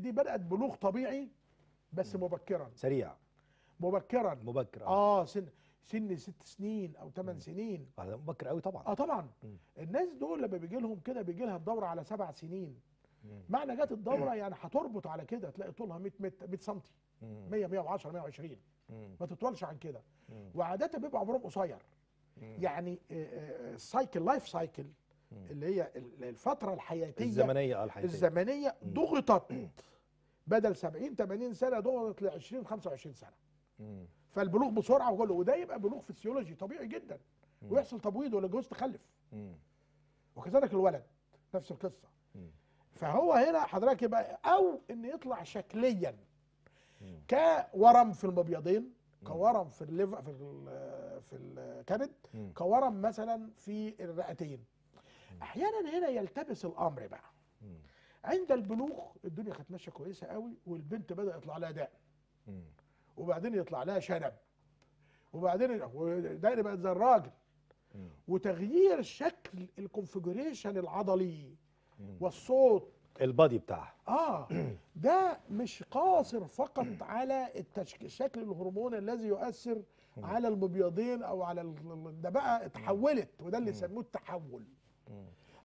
دي بدات بلوغ طبيعي بس مبكرا سريع مبكرا مبكر اه اه سن سن ست سنين او ثمان سنين هذا مبكر قوي طبعا اه طبعا مم. الناس دول لما بيجي لهم كده بيجي لها الدوره على سبع سنين مم. معنى جت الدوره يعني هتربط على كده تلاقي طولها 100 متر 100 سم مم. 100 110 120 مم. ما تطولش عن كده مم. وعاده بيبقى عمرهم قصير مم. يعني السايكل لايف سايكل اللي هي ال- الفتره الحياتيه الزمنيه اه الحياتيه الزمنيه ضغطت بدل 70 80 سنه ضغطت ل 20 25 سنه مم. فالبلوغ بسرعه وكله وده يبقى بلوغ فسيولوجي طبيعي جدا ويحصل تبويض ولا جوز تخلف مم. وكذلك الولد نفس القصه مم. فهو هنا حضرتك يبقى او ان يطلع شكليا كورم في المبيضين كورم في الليف في ال- في الكبد مم. كورم مثلا في الرئتين احيانا هنا يلتبس الامر بقى مم. عند البلوغ الدنيا كانت ماشيه كويسه قوي والبنت بدا يطلع لها دقن مم. وبعدين يطلع لها شنب وبعدين ودقن بقت زي الراجل مم. وتغيير شكل الكونفجريشن العضلي مم. والصوت البادي بتاعها اه ده مش قاصر فقط على التشك... الشكل الهرموني الذي يؤثر على المبيضين او على ال... ده بقى اتحولت وده اللي يسموه التحول مم.